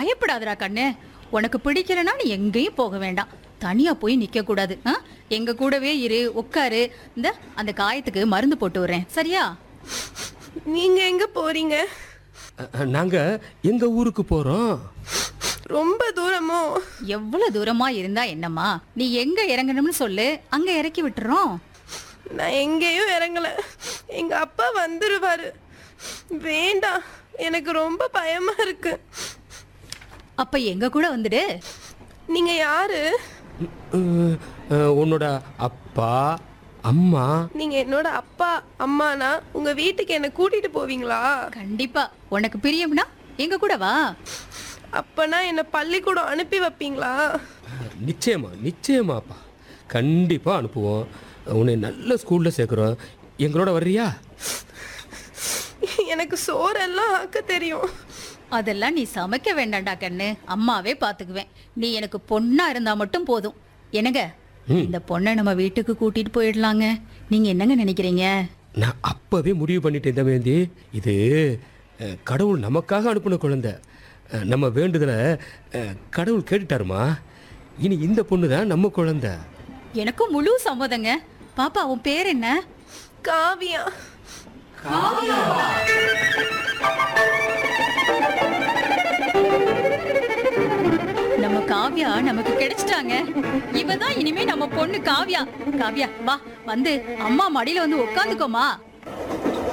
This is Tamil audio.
பயப்படாதடா கண்ணு உனக்கு பிடிக்கலனா நீ எங்கேயும் போக வேண்டாம் தனியா போய் நிக்க கூடாது ஆ? எங்க கூடவே இரு உட்காரு இந்த அந்த காயத்துக்கு மருந்து போட்டு விடுறேன் சரியா நீங்க எங்க போறீங்க அஹ், நாங்க எங்க ஊருக்கு போறோம் ரொம்ப தூரமோ எவ்வளவு தூரமா இருந்தா என்னம்மா நீ எங்க இறங்கணும்னு சொல்லு அங்க இறக்கி விட்டுறோம் நான் எங்கேயும் இறங்கல எங்க அப்பா வந்துருவாரு வேண்டாம் எனக்கு ரொம்ப பயமா இருக்கு அப்ப எங்க கூட வந்துடு நீங்க யாரு அஹ், அஹ், உன்னோட அப்பா அம்மா நீங்க என்னோட அப்பா அம்மானா உங்க வீட்டுக்கு என்ன கூட்டிட்டு போவீங்களா கண்டிப்பா உனக்கு பிரியம்னா எங்க கூட வா அப்பனா என்ன பள்ளிக்கூடம் அனுப்பி வைப்பீங்களா அஹ், நிச்சயமா நிச்சயமாப்பா கண்டிப்பா அனுப்புவோம் உன்னை நல்ல ஸ்கூல்ல சேர்க்குறோம் எங்களோட வர்றியா எனக்கு சோறெல்லாம் ஆக்க தெரியும் அதெல்லாம் நீ சமைக்க வேண்டாம்டா கண்ணு அம்மாவே பாத்துக்குவேன் நீ எனக்கு பொண்ணா இருந்தா மட்டும் போதும் என்னங்க இந்த பொண்ணை நம்ம வீட்டுக்கு கூட்டிட்டு போயிடலாங்க நீங்க என்னங்க நினைக்கிறீங்க நான் அப்பவே முடிவு பண்ணிட்டேன் தமேந்தி இது அஹ், கடவுள் நமக்காக அனுப்பின குழந்தை அஹ், நம்ம வேண்டுதலை அஹ், கடவுள் கேட்டுட்டாருமா இனி இந்த பொண்ணு தான் நம்ம குழந்தை எனக்கும் முழு சம்மதங்க பாப்பா உன் பேர் என்ன காவியா நம்ம காவ்யா நமக்கு கிடைச்சிட்டாங்க இவ தான் இனிமே நம்ம பொண்ணு காவ்யா காவ்யா வா வந்து அம்மா மடியில வந்து உட்காந்துக்கோமா